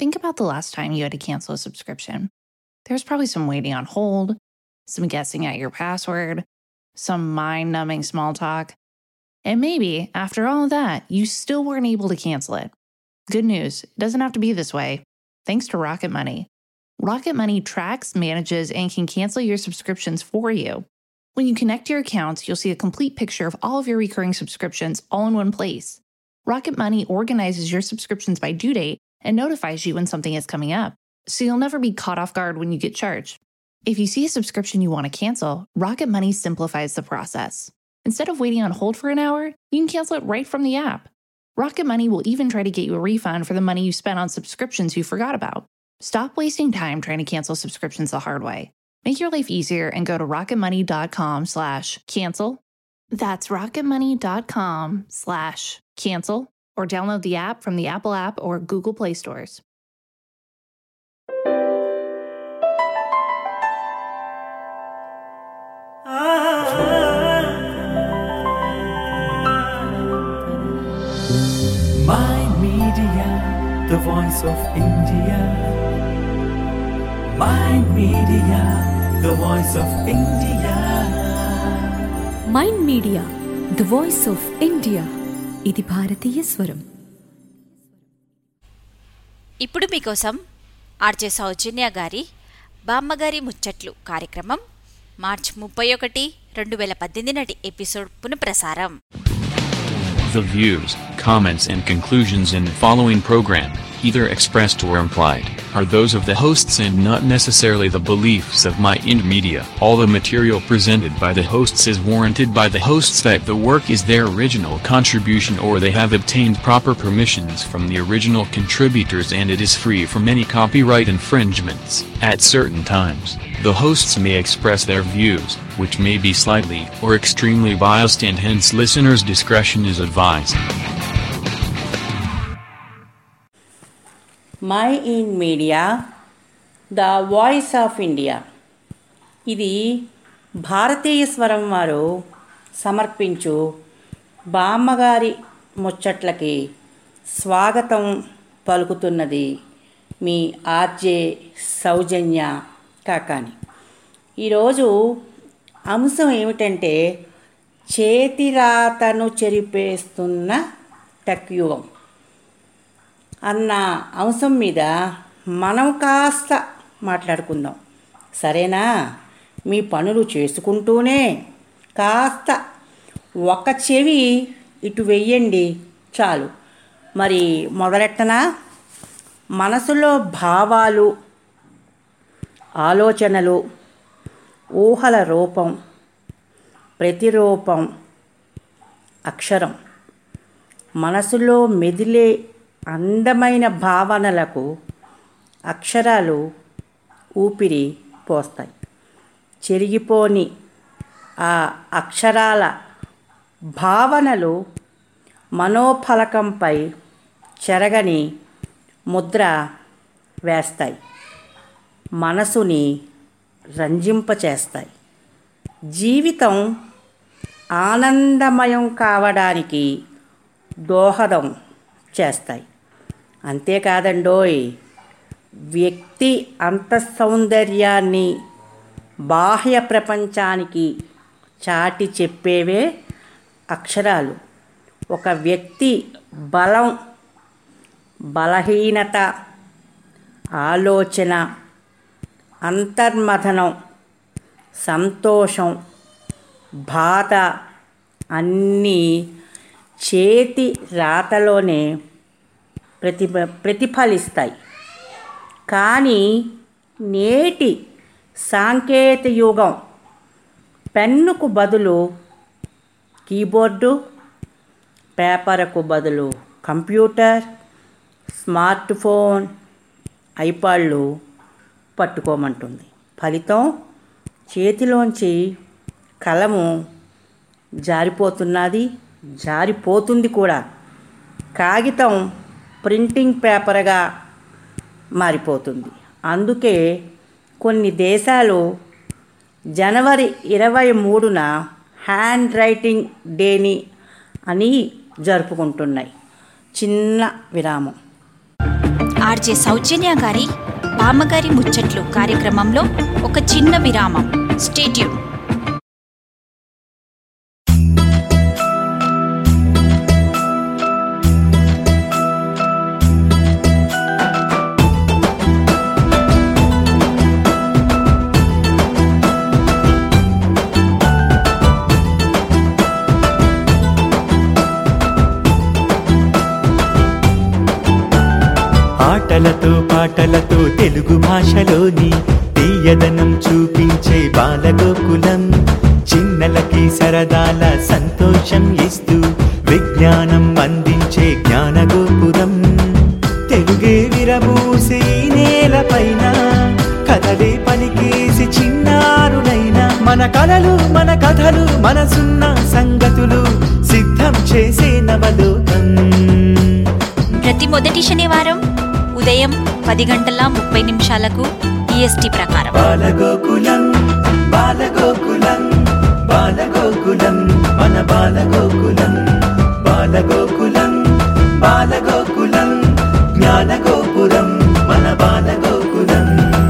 think about the last time you had to cancel a subscription. There's probably some waiting on hold, some guessing at your password, some mind numbing small talk. And maybe, after all of that, you still weren't able to cancel it. Good news, it doesn't have to be this way. Thanks to Rocket Money. Rocket Money tracks, manages, and can cancel your subscriptions for you. When you connect your accounts, you'll see a complete picture of all of your recurring subscriptions all in one place. Rocket Money organizes your subscriptions by due date and notifies you when something is coming up, so you'll never be caught off guard when you get charged. If you see a subscription you want to cancel, Rocket Money simplifies the process. Instead of waiting on hold for an hour, you can cancel it right from the app. Rocket Money will even try to get you a refund for the money you spent on subscriptions you forgot about. Stop wasting time trying to cancel subscriptions the hard way. Make your life easier and go to rocketmoney.com slash cancel. That's rocketmoney.com slash cancel or download the app from the Apple app or Google Play stores. My Media, the voice of India. My Media, the voice of India. Mind Media the voice of India ఇది భారతీయ స్వరం ఇప్పుడు మీకోసం RJ సౌజన్య గారి బామ్మగారి ముచ్చట్లు కార్యక్రమం March ముప్పై ఒకటి రెండు వేల పద్దెనిమిది నాటి ఎపిసోడ్ పునఃప్రసారం The views, comments, and conclusions in the following program, either expressed or implied, are those of the hosts and not necessarily the beliefs of My Ind Media. All the material presented by the hosts is warranted by the hosts that the work is their original contribution or they have obtained proper permissions from the original contributors and it is free from any copyright infringements. At certain times, the hosts may express their views, which may be slightly or extremely biased and hence listeners' discretion is advised. Mind Media the voice of India ఇది భారతీయ స్వరం వారు సమర్పించు బామ్మగారి ముచ్చట్లకి స్వాగతం పలుకుతున్నది మీ RJ సౌజన్య కాకాని ఈరోజు అంశం ఏమిటంటే చేతిరాతను చెరిపేస్తున్న tech యుగం అన్న అంశం మీద మనం కాస్త మాట్లాడుకుందాం సరేనా మీ పనులు చేసుకుంటూనే కాస్త ఒక చెవి ఇటు వెయ్యండి చాలు మరి మొదలెట్టనా మనసులో భావాలు ఆలోచనలు ఊహల రూపం ప్రతిరూపం అక్షరం మనసులో మెదిలే అందమైన భావనలకు అక్షరాలు ఊపిరి పోస్తాయి చెరిగిపోని ఆ అక్షరాల భావనలు మనోఫలకంపై చెరగని ముద్ర వేస్తాయి మనసుని రంజింపచేస్తాయి జీవితం ఆనందమయం కావడానికి దోహదం చేస్తాయి అంతేకాదండోయ్ వ్యక్తి అంతఃసౌందర్యాన్ని బాహ్య ప్రపంచానికి చాటి చెప్పేవే అక్షరాలు ఒక వ్యక్తి బలం బలహీనత ఆలోచన అంతర్మథనం సంతోషం బాధ అన్నీ చేతి రాతలోనే ప్రతిభ ప్రతిఫలిస్తాయి కానీ నేటి సాంకేతిక యుగం పెన్నుకు బదులు కీబోర్డు పేపర్కు బదులు కంప్యూటర్ స్మార్ట్ ఫోన్ ఐపాడ్లు పట్టుకోమంటుంది ఫలితం చేతిలోంచి కలము జారిపోతున్నది జారిపోతుంది కూడా కాగితం ప్రింటింగ్ పేపర్గా మారిపోతుంది అందుకే కొన్ని దేశాలు జనవరి ఇరవై మూడున హ్యాండ్ రైటింగ్ డేని అని జరుపుకుంటున్నాయి చిన్న విరామం ఆర్జే సౌజన్య గారి బామ్మగారి ముచ్చట్లు కార్యక్రమంలో ఒక చిన్న విరామం స్టేట్యూన్ ఆటలతో పాటలతో తెలుగు భాషలోని తీయదనం చూపించే బాలగోకులం చిన్నలకి సరదాల సంతోషం ఇస్తూ విజ్ఞానం అందించే జ్ఞానగోపురం తెలుగే విరబూసి ఈ నేలపైన కథలే పలికేసి చిన్నారులైన మన కలలు మన కథలు మనసున్న సంగతులు సిద్ధం చేసే నవలోకం ప్రతి మొదటి శనివారం ఉదయం పది గంటల ముప్పై నిమిషాలకు ఈఎస్టీ ప్రకారం బాలగోకులం బాలగోకులం బాలగోకులం మన బాలగోకులం బాలగోకులం బాలగోకులం జ్ఞానగోపురం మన Balagokulam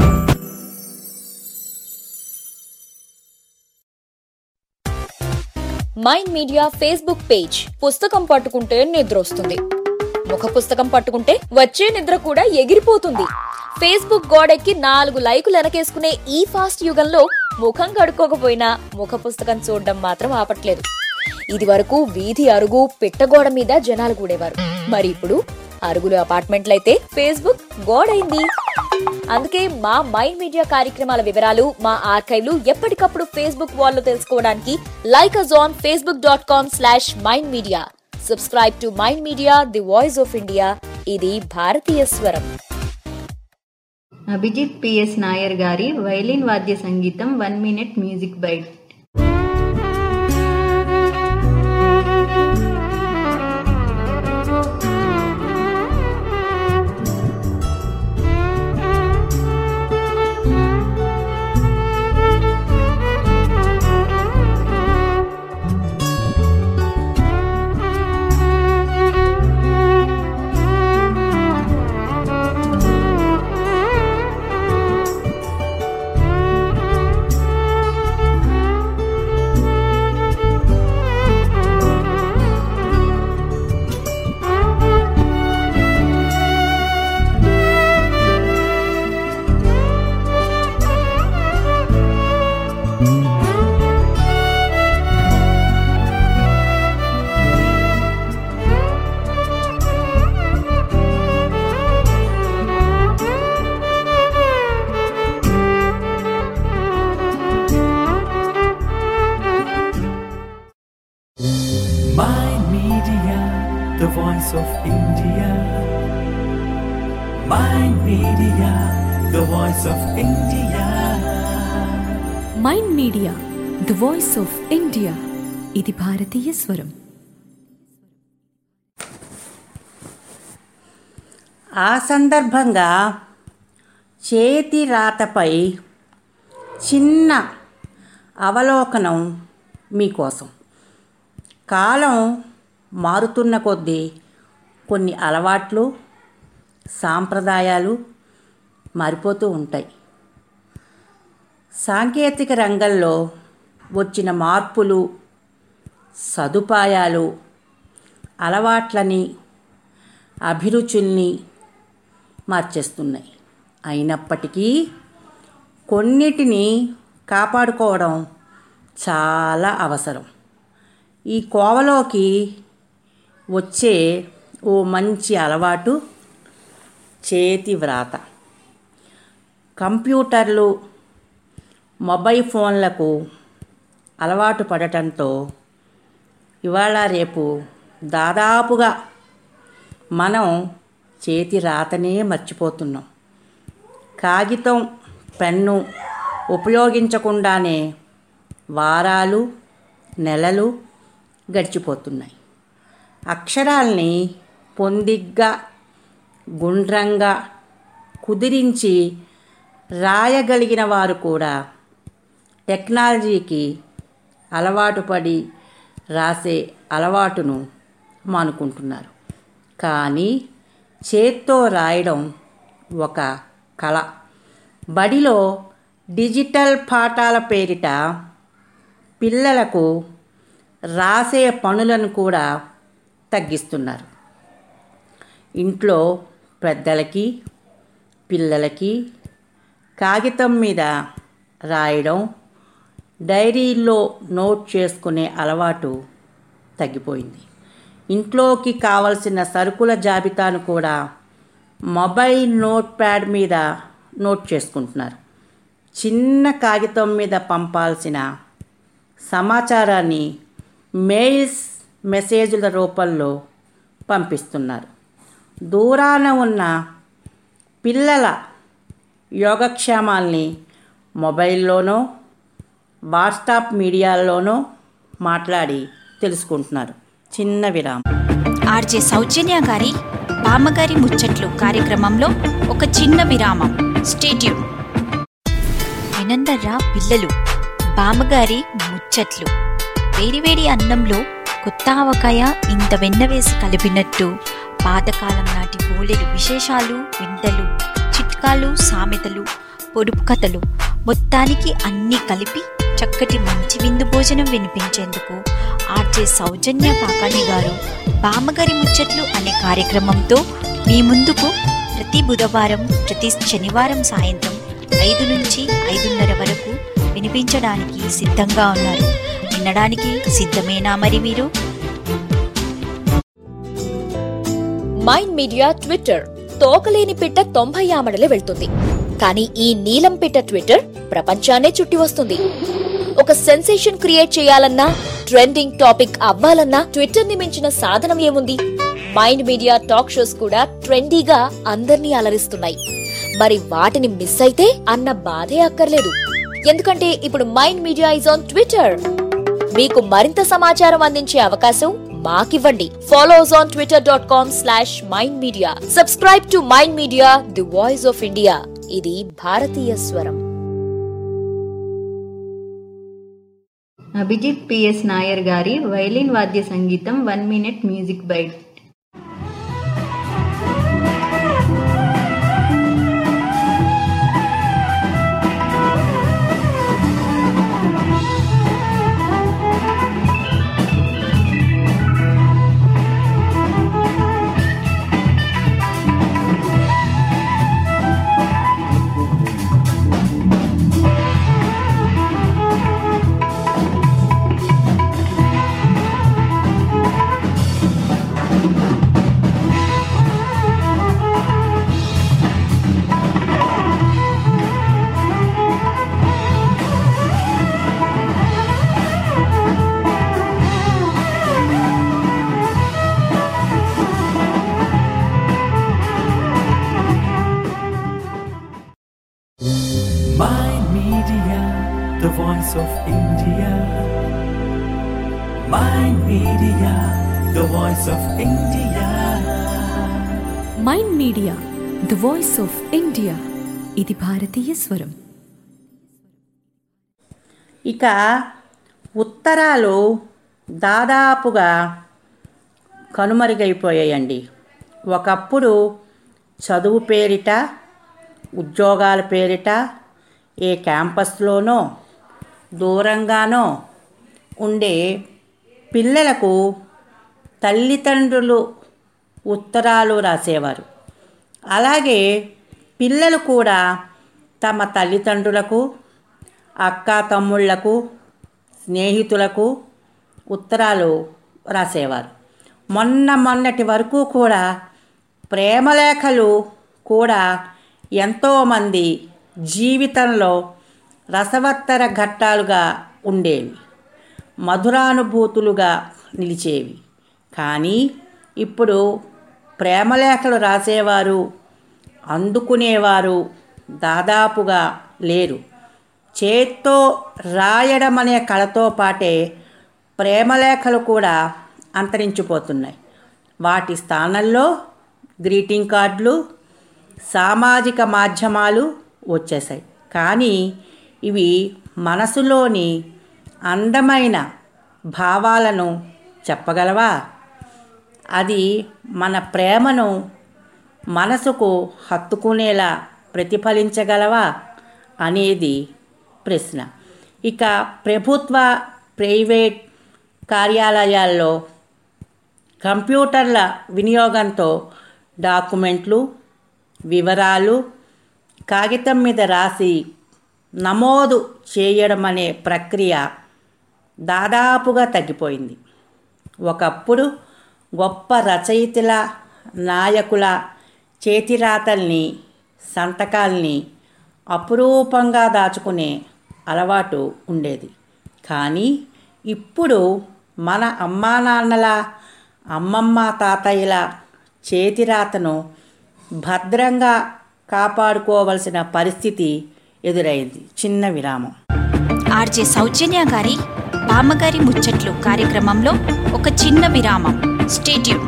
Mind Media Facebook page పుస్తకం పట్టుకుంటే నిద్ర వస్తుంది ముఖ పుస్తకం పట్టుకుంటే వచ్చే నిద్ర కూడా ఎగిరిపోతుంది ఫేస్బుక్ గోడెక్కి నాలుగు లైకులు వెనకేసుకునే ఈ ఫాస్ట్ యుగంలో ముఖం కడుక్కోకపోయినా ముఖ పుస్తకం చూడడం మాత్రం ఆపట్లేదు ఇది వరకు వీధి అరుగు పిట్టగోడ మీద జనాలు కూడేవారు మరి ఇప్పుడు అరుగులు అపార్ట్మెంట్లయితే ఫేస్బుక్ గోడైంది అందుకే మా మైండ్ మీడియా కార్యక్రమాల వివరాలు మా ఆర్కైవ్లు ఎప్పటికప్పుడు ఫేస్బుక్ వాల్లో తెలుసుకోవడానికి like us on Facebook dot com slash Mind Media subscribe to Mind Media the voice of India ఇది భారతీయ స్వరం అభిజిత్ పిఎస్ నాయర్ గారి వైలిన్ వాద్య సంగీతం one minute music bite Mind Media, the voice of India. Mind Media, the voice of India. Mind Media the voice of India ఇది భారతీయ స్వరం ఆ సందర్భంగా చేతి రాతపై చిన్న అవలోకనం మీకోసం కాలం మారుతున్న కొద్దీ కొన్ని అలవాట్లు సాంప్రదాయాలు మారిపోతూ ఉంటాయి సాంకేతిక రంగంలో వచ్చిన మార్పులు సదుపాయాలు అలవాట్లని అభిరుచుల్ని మార్చేస్తున్నాయి అయినప్పటికీ కొన్నిటిని కాపాడుకోవడం చాలా అవసరం ఈ కోవలోకి వచ్చే ఓ మంచి అలవాటు చేతి వ్రాత కంప్యూటర్లు మొబైల్ ఫోన్లకు అలవాటు పడటంతో ఇవాళ రేపు దాదాపుగా మనం చేతి రాతనే మర్చిపోతున్నాం కాగితం పెన్ను ఉపయోగించకుండానే వారాలు నెలలు గడిచిపోతున్నాయి అక్షరాల్ని పొందిగ్గా గుండ్రంగా కుదిరించి రాయగలిగిన వారు కూడా టెక్నాలజీకి అలవాటు పడి రాసే అలవాటును మానుకుంటున్నారు కానీ చేత్తో రాయడం ఒక కళ బడిలో డిజిటల్ పాఠాల పేరిట పిల్లలకు రాసే పనులను కూడా తగ్గిస్తున్నారు ఇంట్లో పెద్దలకి పిల్లలకి కాగితం మీద రాయడం డైరీలో నోట్ చేసుకునే అలవాటు తగ్గిపోయింది ఇంట్లోకి కావలసిన సరుకుల జాబితాను కూడా మొబైల్ నోట్ ప్యాడ్ మీద నోట్ చేసుకుంటున్నారు చిన్న కాగితం మీద పంపాల్సిన సమాచారాన్ని మెయిల్స్ మెసేజ్ల రూపంలో పంపిస్తున్నారు దూరాన ఉన్న పిల్లల యోగక్షేమాల్ని మొబైల్లోనో వాట్సాప్ మీడియాల్లోనో మాట్లాడి తెలుసుకుంటున్నారు చిన్న విరామం ఆర్జే సౌజన్య గారి బామ్మగారి ముచ్చట్లు కార్యక్రమంలో ఒక చిన్న విరామం స్టేట్యూన్ వినందర్రా పిల్లలు బామ్మగారి ముచ్చట్లు వేడివేడి అన్నంలో కొత్త ఆవకాయ ఇంత వెన్న వేసి కలిపినట్టు పాతకాలం నాటి బోలెడు విశేషాలు వింతలు చిట్కాలు సామెతలు పొడుపు కథలు మొత్తానికి అన్నీ కలిపి చక్కటి మంచి విందు భోజనం వినిపించేందుకు ఆర్జే సౌజన్య కాకాణి గారు బామ్మగారి ముచ్చట్లు అనే కార్యక్రమంతో మీ ముందుకు ప్రతి బుధవారం ప్రతి శనివారం సాయంత్రం ఐదు నుంచి ఐదున్నర వరకు వినిపించడానికి సిద్ధంగా ఉన్నారు వినడానికి సిద్ధమేనా మరి మీరు మైండ్ మీడియా ట్విట్టర్ తోకలేని పిట్ట తొంభై ఆమడలే వెళ్తుంది కానీ ఈ నీలం పిట్ట ట్విట్టర్ ప్రపంచాన్నే చుట్టి వస్తుంది ఒక సెన్సేషన్ క్రియేట్ చేయాలన్నా ట్రెండింగ్ టాపిక్ అవ్వాలన్నా ట్విట్టర్ ని మించిన సాధనం ఏముంది మైండ్ మీడియా టాక్ షోస్ కూడా ట్రెండీగా అందర్నీ అలరిస్తున్నాయి మరి వాటిని మిస్ అయితే అన్న బాధే అక్కర్లేదు ఎందుకంటే ఇప్పుడు Mind Media is on Twitter మీకు మరింత సమాచారం అందించే అవకాశం మాకివ్వండి follow us on Twitter dot com slash Mind Media subscribe to Mind Media the voice of India ఇది భారతీయ స్వరం అభిజిత్ పిఎస్ నాయర్ గారి వైలిన్ వాద్య సంగీతం one minute music bite My Media, the voice of India. My Media, the voice of India. Mind Media the voice of India ఇది భారతీయ స్వరం ఇక ఉత్తరాలు దాదాపుగా కనుమరుగైపోయాయండి ఒకప్పుడు చదువు పేరిట ఉద్యోగాల పేరిట ఏ క్యాంపస్లోనో దూరంగానో ఉండే పిల్లలకు తల్లిదండ్రులు ఉత్తరాలు రాసేవారు అలాగే పిల్లలు కూడా తమ తల్లిదండ్రులకు అక్క తమ్ముళ్లకు స్నేహితులకు ఉత్తరాలు రాసేవారు మొన్న మొన్నటి వరకు కూడా ప్రేమలేఖలు కూడా ఎంతోమంది జీవితంలో రసవత్తర ఘట్టాలుగా ఉండేవి మధురానుభూతులుగా నిలిచేవి కానీ ఇప్పుడు ప్రేమలేఖలు రాసేవారు అందుకునేవారు దాదాపుగా లేరు చేత్తో రాయడం అనే కళతో పాటే ప్రేమలేఖలు కూడా అంతరించిపోతున్నాయి వాటి స్థానంలో గ్రీటింగ్ కార్డులు సామాజిక మాధ్యమాలు వచ్చేసాయి కానీ ఇవి మనసులోని అందమైన భావాలను చెప్పగలవా అది మన ప్రేమను మనసుకు హత్తుకునేలా ప్రతిఫలించగలవా అనేది ప్రశ్న ఇక ప్రభుత్వ ప్రైవేట్ కార్యాలయాల్లో కంప్యూటర్ల వినియోగంతో డాక్యుమెంట్లు వివరాలు కాగితం మీద రాసి నమోదు చేయడం అనే ప్రక్రియ దాదాపుగా తగ్గిపోయింది ఒకప్పుడు గొప్ప రచయితల నాయకుల చేతిరాతల్ని సంతకాల్ని అపురూపంగా దాచుకునే అలవాటు ఉండేది కానీ ఇప్పుడు మన అమ్మా నాన్నల అమ్మమ్మ తాతయ్యల చేతిరాతను భద్రంగా కాపాడుకోవలసిన పరిస్థితి ఎదురైంది చిన్న విరామం ఆర్జే సౌజన్య గారి బామ్మగారి ముచ్చట్లు కార్యక్రమంలో ఒక చిన్న విరామం స్టేట్యూన్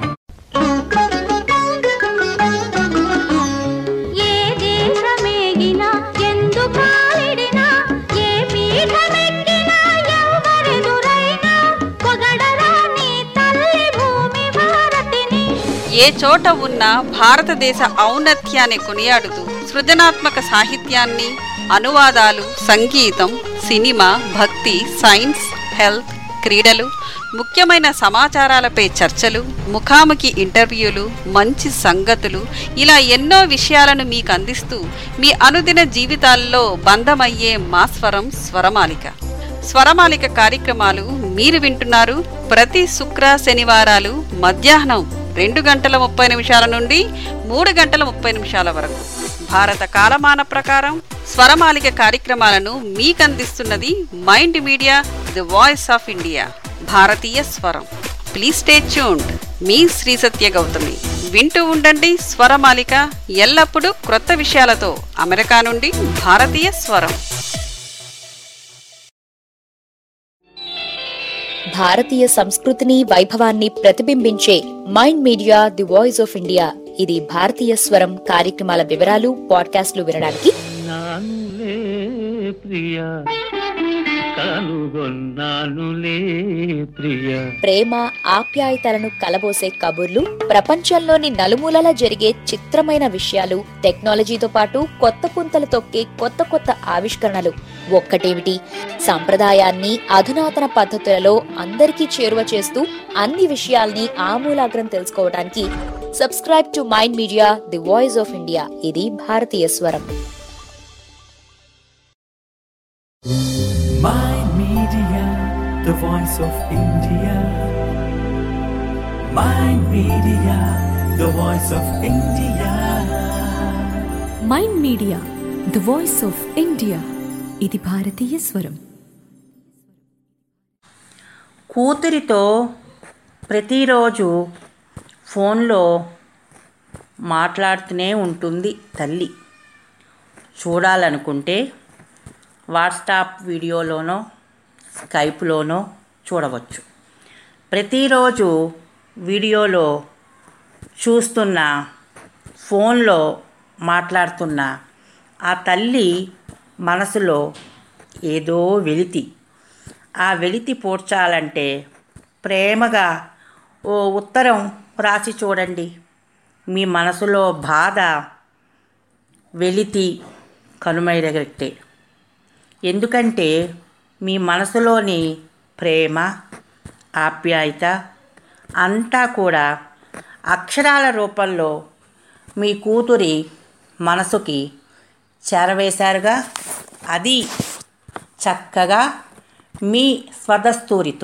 ఏ దేశమేగినా ఎందు కాలిడినా ఏ పీఠమెక్కినా ఎవరెదురైనా పొగడరా నీ తల్లి భూమి భారతిని ఏ చోట ఉన్న భారతదేశ ఔన్నత్యాన్ని కొనియాడుతూ సృజనాత్మక సాహిత్యాన్ని అనువాదాలు సంగీతం సినిమా భక్తి సైన్స్ హెల్త్ క్రీడలు ముఖ్యమైన సమాచారాలపై చర్చలు ముఖాముఖి ఇంటర్వ్యూలు మంచి సంగతులు ఇలా ఎన్నో విషయాలను మీకు అందిస్తూ మీ అనుదిన జీవితాల్లో బంధమయ్యే మా స్వరం స్వరమాలిక స్వరమాలిక కార్యక్రమాలు మీరు వింటున్నారు ప్రతి శుక్ర శనివారాలు మధ్యాహ్నం రెండు గంటల ముప్పై నిమిషాల నుండి మూడు గంటల ముప్పై నిమిషాల వరకు భారత కాలమాన ప్రకారం స్వరమాలిక కార్యక్రమాలను మీకు అందిస్తున్నది Mind Media the voice of India భారతీయ స్వరం ప్లీజ్ స్టే ట్యూన్డ్ మీ శ్రీ సత్య గౌతమి వింటూ ఉండండి స్వరమాలిక ఎల్లప్పుడూ క్రొత్త విషయాలతో అమెరికా నుండి భారతీయ స్వరం భారతీయ సంస్కృతిని వైభవాన్ని ప్రతిబింబించే Mind Media the voice of India ఇది భారతీయ స్వరం కార్యక్రమాల వివరాలు పాడ్కాస్ట్లు వినడానికి నానులే ప్రియ కనుగొన్నానులే ప్రియ ప్రేమ ఆప్యాయతలను కలబోసే కబుర్లు ప్రపంచంలోని నలుమూలల జరిగే చిత్రమైన విషయాలు టెక్నాలజీతో పాటు కొత్త పుంతలు తొక్కే కొత్త కొత్త ఆవిష్కరణలు ఒక్కటేమిటి సంప్రదాయాన్ని అధునాతన పద్ధతులలో అందరికీ చేరువ చేస్తూ అన్ని విషయాల్ని ఆమూలాగ్రం తెలుసుకోవడానికి subscribe to Mind Media the voice of India ఇది భారతీయ స్వరం Mind Media, the voice of India. Mind Media, the voice of India. Mind Media the voice of India ఇది భారతీయ స్వరం కూతురితో ప్రతిరోజు ఫోన్లో మాట్లాడుతూనే ఉంటుంది తల్లి చూడాలనుకుంటే వాట్సాప్ వీడియోలోనో స్కైప్లోనో చూడవచ్చు ప్రతిరోజు వీడియోలో చూస్తున్న ఫోన్లో మాట్లాడుతున్న ఆ తల్లి మనసులో ఏదో వెలితి ఆ వెలితి పోడ్చాలంటే ప్రేమగా ఓ ఉత్తరం రాసి చూడండి మీ మనసులో బాధ వెలితి కనుమైరగట్టే ఎందుకంటే మీ మనసులోని ప్రేమ ఆప్యాయత అంతా కూడా అక్షరాల రూపంలో మీ కూతురి మనసుకి చేరవేశారుగా అది చక్కగా మీ స్వదస్తూరితో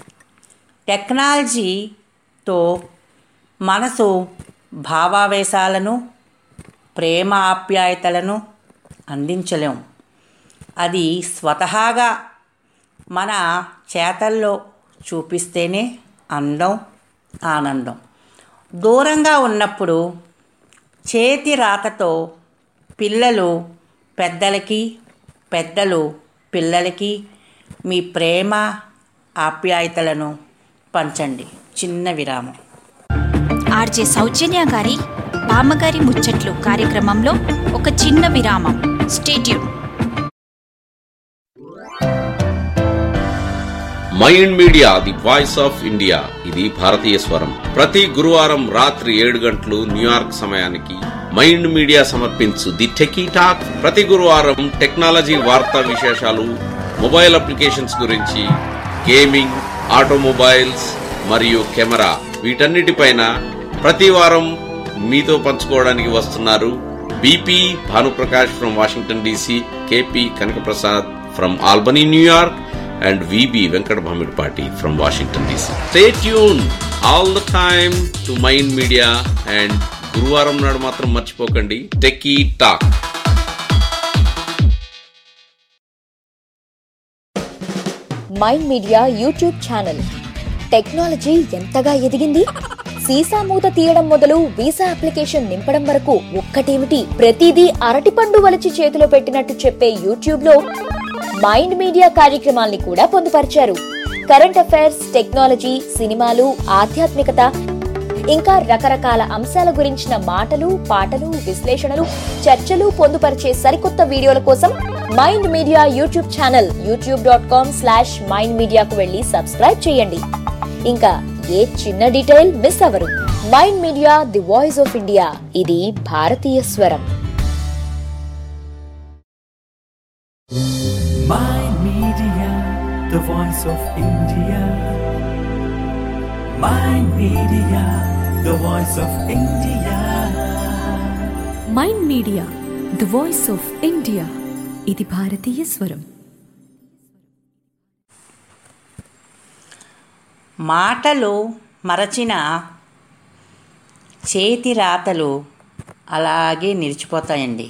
టెక్నాలజీతో మనసు భావావేశాలను ప్రేమ ఆప్యాయతలను అందించలేం అది స్వతహాగా మన చేతల్లో చూపిస్తేనే అందం ఆనందం దూరంగా ఉన్నప్పుడు చేతి రాతతో పిల్లలు పెద్దలకి పెద్దలు పిల్లలకి మీ ప్రేమ ఆప్యాయతలను పంచండి చిన్న విరామం ఆర్జే సౌజన్య గారి బామ్మగారి ముచ్చట్లు కార్యక్రమంలో ఒక చిన్న విరామం stay tune Mind Media the voice of India ఇది భారతీయ స్వరం ప్రతి గురువారం రాత్రి ఏడు గంటలు న్యూయార్క్ సమయానికి మైండ్ మీడియా సమర్పించు ది టెకీ టాక్ ప్రతి గురువారం టెక్నాలజీ వార్తా విశేషాలు మొబైల్ అప్లికేషన్స్ గురించి గేమింగ్ ఆటోమొబైల్స్ మరియు కెమెరా వీటన్నిటిపైన ప్రతి వారం మీతో పంచుకోవడానికి వస్తున్నారు BP Bhanuprakash from Washington DC KP Kanakaprasad from Albany New York and VB Venkat Bhamidpati from Washington DC. Stay tuned all the time to Mind Media and గురువారం నాడు మాత్రం మర్చిపోకండి techie talk Mind Media YouTube channel technology ఎంతగా ఎదిగింది సీసా మూత తీయడం మొదలు వీసా అప్లికేషన్ నింపడం వరకు ఒక్కటేమిటి ప్రతిదీ అరటిపండు వలిచి చేతిలో పెట్టినట్టు చెప్పే యూట్యూబ్ లో మైండ్ మీడియా కార్యక్రమాల్ని కూడా పొందుపరిచారు కరెంట్ అఫైర్స్ టెక్నాలజీ సినిమాలు ఆధ్యాత్మికత ఇంకా రకరకాల అంశాల గురించిన మాటలు పాటలు విశ్లేషణలు చర్చలు పొందుపరిచే సరికొత్త వీడియోల కోసం Mind Media YouTube channel YouTube dot com slash Mind మీడియాకు వెళ్ళి సబ్స్క్రైబ్ చేయండి ఇంకా ఏ చిన్న డీటెయిల్ మిస్ అవరు Mind Media the voice of India ఇది భారతీయ స్వరం Mind Media, the voice of India. Mind Media, the voice of India. Mind Media the voice of India ఇది భారతీయ స్వరం మాటలు మరచిన చేతి రాతలు అలాగే నిలిచిపోతాయండి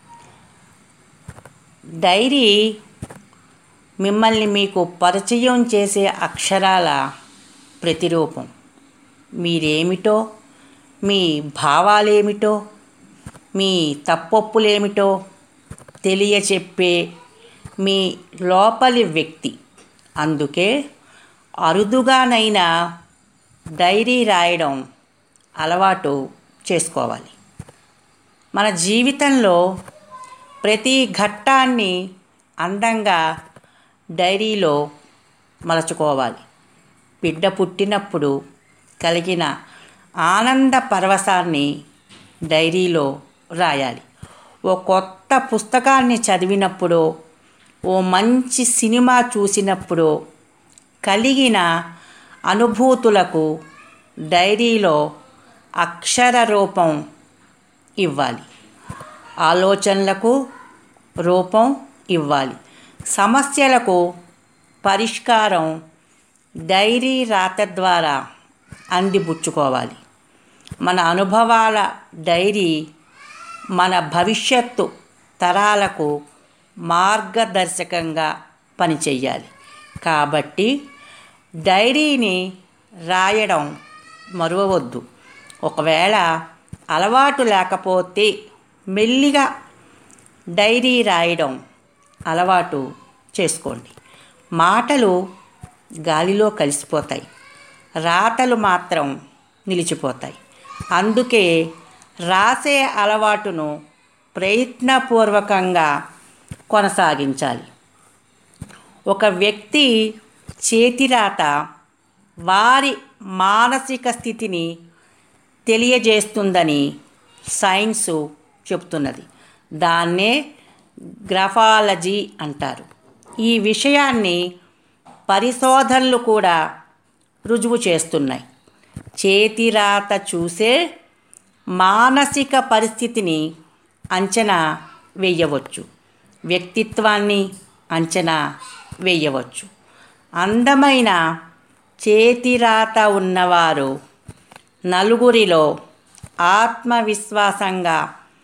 డైరీ మిమ్మల్ని మీకు పరిచయం చేసే అక్షరాల ప్రతిరూపం మీరేమిటో మీ భావాలేమిటో మీ తప్పొప్పులేమిటో తెలియచెప్పే మీ లోపలి వ్యక్తి అందుకే అరుదుగానైనా డైరీ రాయడం అలవాటు చేసుకోవాలి మన జీవితంలో ప్రతి ఘట్టాన్ని అందంగా డైరీలో మలచుకోవాలి బిడ్డ పుట్టినప్పుడు కలిగిన ఆనంద పరవశాన్ని డైరీలో రాయాలి ఓ కొత్త పుస్తకాన్ని చదివినప్పుడు ఓ మంచి సినిమా చూసినప్పుడు కలిగిన అనుభూతులకు డైరీలో అక్షర రూపం ఇవ్వాలి ఆలోచనలకు రూపం ఇవ్వాలి సమస్యలకు పరిష్కారం డైరీ రాత ద్వారా అందిపుచ్చుకోవాలి మన అనుభవాల డైరీ మన భవిష్యత్తు తరాలకు మార్గదర్శకంగా పనిచేయాలి కాబట్టి డైరీని రాయడం మరువవద్దు ఒకవేళ అలవాటు లేకపోతే మెల్లిగా డైరీ రాయడం అలవాటు చేసుకోండి మాటలు గాలిలో కలిసిపోతాయి రాతలు మాత్రం నిలిచిపోతాయి అందుకే రాసే అలవాటును ప్రయత్నపూర్వకంగా కొనసాగించాలి ఒక వ్యక్తి చేతిరాత వారి మానసిక స్థితిని తెలియజేస్తుందని సైన్సు చెప్తున్నది దాన్నే గ్రఫాలజీ అంటారు ఈ విషయాన్ని పరిశోధనలు కూడా రుజువు చేస్తున్నాయి చేతిరాత చూసే మానసిక పరిస్థితిని అంచనా వేయవచ్చు వ్యక్తిత్వాన్ని అంచనా వేయవచ్చు అందమైన చేతిరాత ఉన్నవారు నలుగురిలో ఆత్మవిశ్వాసంగా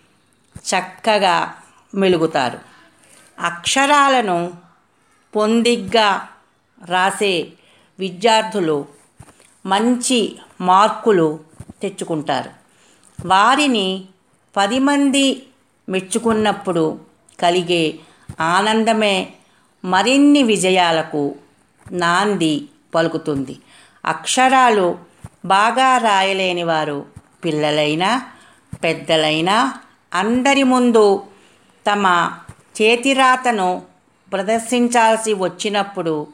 చక్కగా మెలుగుతారు అక్షరాలను పొందిగ్గా రాసే విద్యార్థులు మంచి మార్కులు తెచ్చుకుంటారు వారిని పది మంది మెచ్చుకున్నప్పుడు కలిగే ఆనందమే మరిన్ని విజయాలకు నాంది పలుకుతుంది అక్షరాలు బాగా రాయలేని వారు పిల్లలైనా పెద్దలైనా అందరి ముందు తమ చేతిరాతను ప్రదర్శించాల్సి వచ్చినప్పుడు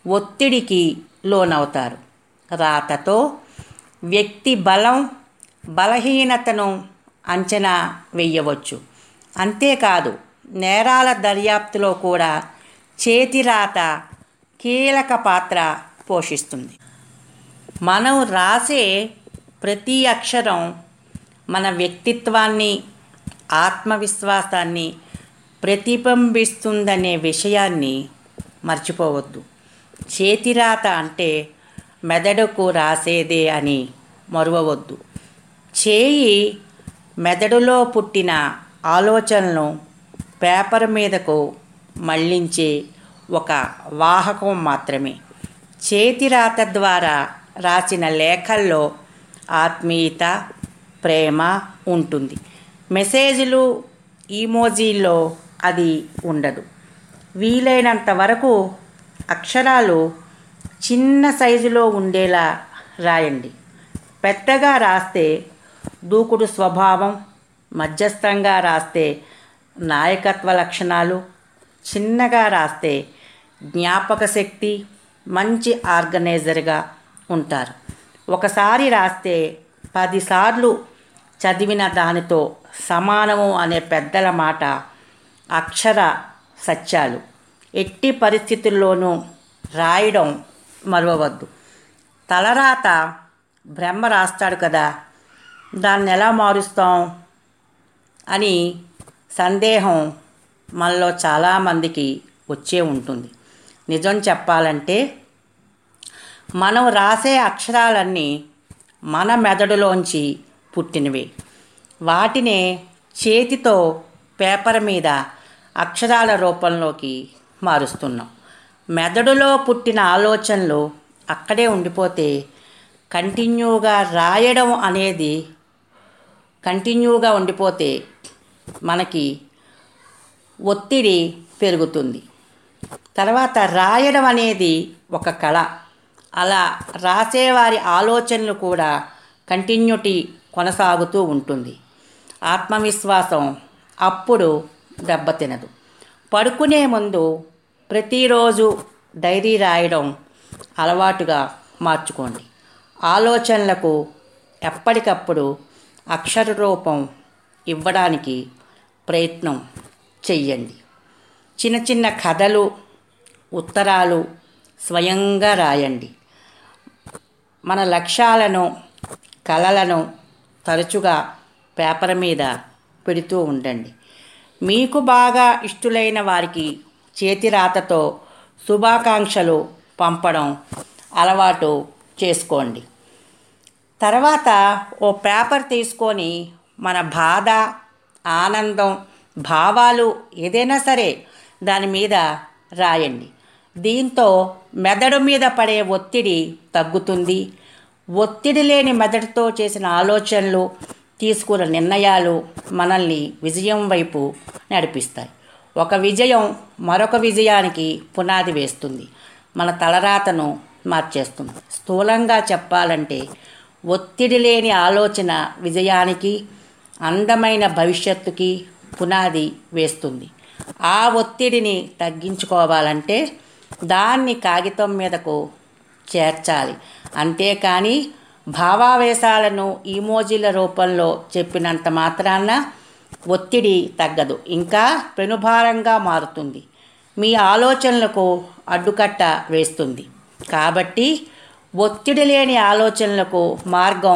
ఒత్తిడికి లోనవుతారు రాతతో వ్యక్తి బలం బలహీనతను అంచనా వేయవచ్చు అంతేకాదు నేరాల దర్యాప్తులో కూడా చేతిరాత కీలక పాత్ర పోషిస్తుంది మనం రాసే ప్రతి అక్షరం మన వ్యక్తిత్వాన్ని ఆత్మవిశ్వాసాన్ని ప్రతిబింబిస్తుందనే విషయాన్ని మర్చిపోవద్దు చేతిరాత అంటే మెదడుకు రాసేదే అని మరువవద్దు చేయి మెదడులో పుట్టిన ఆలోచనలను పేపర్ మీదకు మళ్ళించే ఒక వాహకం మాత్రమే చేతిరాత ద్వారా రాసిన లేఖల్లో ఆత్మీయత ప్రేమ ఉంటుంది మెసేజ్లు ఈమోజీల్లో అది ఉండదు వీలైనంత వరకు అక్షరాలు చిన్న సైజులో ఉండేలా రాయండి పెద్దగా రాస్తే దూకుడు స్వభావం మధ్యస్థంగా రాస్తే నాయకత్వ లక్షణాలు చిన్నగా రాస్తే జ్ఞాపక శక్తి మంచి ఆర్గనైజర్గా ఉంటారు ఒకసారి రాస్తే పదిసార్లు చదివిన దానితో సమానము అనే పెద్దల మాట అక్షర సత్యాలు ఎట్టి పరిస్థితుల్లోనూ రాయడం మరవవద్దు తలరాత బ్రహ్మ రాస్తాడు కదా దాన్ని ఎలా మారుస్తాం అని సందేహం మనలో చాలామందికి వచ్చే ఉంటుంది నిజం చెప్పాలంటే మనం రాసే అక్షరాలన్నీ మన మెదడులోంచి పుట్టినవి వాటినే చేతితో పేపర్ మీద అక్షరాల రూపంలోకి మారుస్తున్నాం మెదడులో పుట్టిన ఆలోచనలు అక్కడే ఉండిపోతే కంటిన్యూగా రాయడం అనేది కంటిన్యూగా ఉండిపోతే మనకి ఒత్తిడి పెరుగుతుంది తర్వాత రాయడం అనేది ఒక కళ అలా రాసేవారి ఆలోచనలు కూడా కంటిన్యూటీ కొనసాగుతూ ఉంటుంది ఆత్మవిశ్వాసం అప్పుడు దెబ్బతినదు పడుకునే ముందు ప్రతిరోజు డైరీ రాయడం అలవాటుగా మార్చుకోండి ఆలోచనలకు ఎప్పటికప్పుడు అక్షర రూపం ఇవ్వడానికి ప్రయత్నం చెయ్యండి చిన్న చిన్న కథలు ఉత్తరాలు స్వయంగా రాయండి మన లక్ష్యాలను కలలను తరచుగా పేపర్ మీద పెడుతూ ఉండండి మీకు బాగా ఇష్టలైన వారికి చేతిరాతతో శుభాకాంక్షలు పంపడం అలవాటు చేసుకోండి తర్వాత ఓ పేపర్ తీసుకొని మన బాధ ఆనందం భావాలు ఏదైనా సరే దాని మీద రాయండి దీంతో మెదడు మీద పడే ఒత్తిడి తగ్గుతుంది ఒత్తిడి లేని మెదడుతో చేసిన ఆలోచనలు తీసుకున్న నిర్ణయాలు మనల్ని విజయం వైపు నడిపిస్తాయి ఒక విజయం మరొక విజయానికి పునాది వేస్తుంది మన తలరాతను మార్చేస్తుంది స్థూలంగా చెప్పాలంటే ఒత్తిడి లేని ఆలోచన విజయానికి అందమైన భవిష్యత్తుకి పునాది వేస్తుంది ఆ ఒత్తిడిని తగ్గించుకోవాలంటే దాన్ని కాగితం మీదకు చేర్చాలి అంతేకాని భావావేశాలను ఈమోజీల రూపంలో చెప్పినంత మాత్రాన ఒత్తిడి తగ్గదు ఇంకా పెనుభారంగా మారుతుంది మీ ఆలోచనలకు అడ్డుకట్ట వేస్తుంది కాబట్టి ఒత్తిడి లేని ఆలోచనలకు మార్గం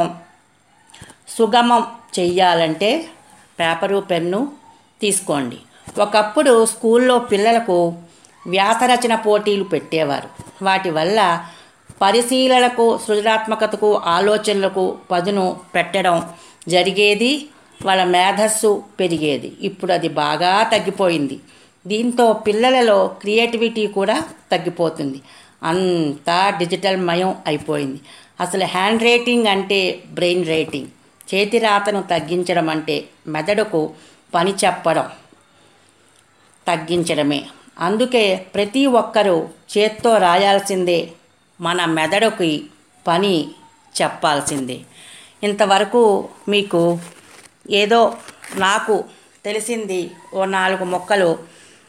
సుగమం చెయ్యాలంటే పేపరు పెన్ను తీసుకోండి ఒకప్పుడు స్కూల్లో పిల్లలకు వ్యాసరచన పోటీలు పెట్టేవారు వాటి వల్ల పరిశీలనకు సృజనాత్మకతకు ఆలోచనలకు పదును పెట్టడం జరిగేది వాళ్ళ మేధస్సు పెరిగేది ఇప్పుడు అది బాగా తగ్గిపోయింది దీంతో పిల్లలలో క్రియేటివిటీ కూడా తగ్గిపోతుంది అంతా డిజిటల్ మయం అయిపోయింది అసలు హ్యాండ్ రైటింగ్ అంటే బ్రెయిన్ రైటింగ్ చేతి రాతను తగ్గించడం అంటే మెదడుకు పని చెప్పడం తగ్గించడమే అందుకే ప్రతి ఒక్కరూ చేత్తో రాయాల్సిందే మన మెదడుకి పని చెప్పాల్సిందే ఇంతవరకు మీకు ఏదో నాకు తెలిసింది ఓ నాలుగు మొక్కలు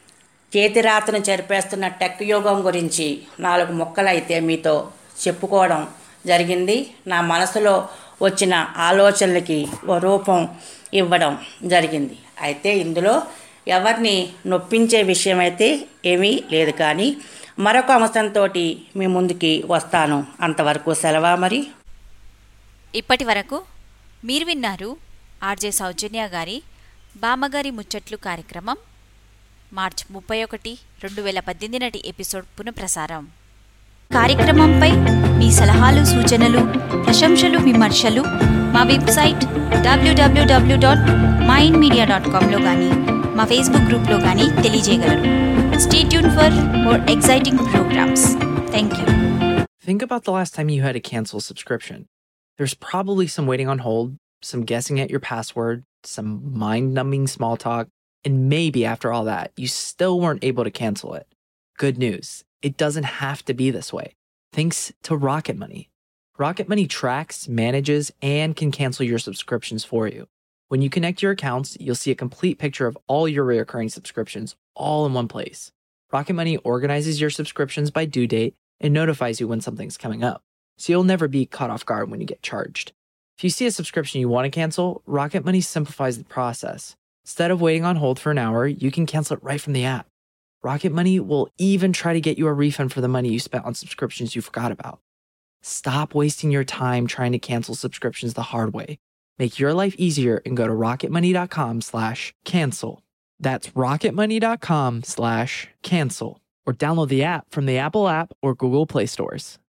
చేతిరాతను చెరిపేస్తున్న టెక్ యోగం గురించి నాలుగు మొక్కలైతే మీతో చెప్పుకోవడం జరిగింది నా మనసులో వచ్చిన ఆలోచనలకి ఓ రూపం ఇవ్వడం జరిగింది అయితే ఇందులో ఎవరిని నొప్పించే విషయం అయితే ఏమీ లేదు కానీ మరొక అంశంతో మీ ముందుకి వస్తాను అంతవరకు సెలవా మరి ఇప్పటి వరకు మీరు విన్నారు ఆర్జే సౌజన్య గారి బామ్మగారి ముచ్చట్లు కార్యక్రమం మార్చ్ ముప్పై ఒకటి రెండు వేల పద్దెనిమిది నాటి ఎపిసోడ్ పునఃప్రసారం కార్యక్రమంపై మీ సలహాలు సూచనలు ప్రశంసలు విమర్శలు మా website WWW dot Mind Media dot కామ్లో కానీ మా ఫేస్బుక్ గ్రూప్లో కానీ తెలియజేయగలరు stay tune for more exciting programs thank you Think about the last time you had to cancel a subscription. There's probably some waiting on hold, some guessing at your password, some mind numbing small talk, and maybe after all that, you still weren't able to cancel it. Good news it doesn't have to be this way. Thanks to Rocket Money. Rocket Money tracks, manages, and can cancel your subscriptions for you. When you connect your accounts, you'll see a complete picture of all your recurring subscriptions all in one place. Rocket Money organizes your subscriptions by due date and notifies you when something's coming up, so you'll never be caught off guard when you get charged. If you see a subscription you want to cancel, Rocket Money simplifies the process. Instead of waiting on hold for an hour, you can cancel it right from the app. Rocket Money will even try to get you a refund for the money you spent on subscriptions you forgot about. Stop wasting your time trying to cancel subscriptions the hard way. Make your life easier and go to rocketmoney.com slash cancel. That's rocketmoney.com slash cancel. Or download the app from the Apple app or Google Play stores.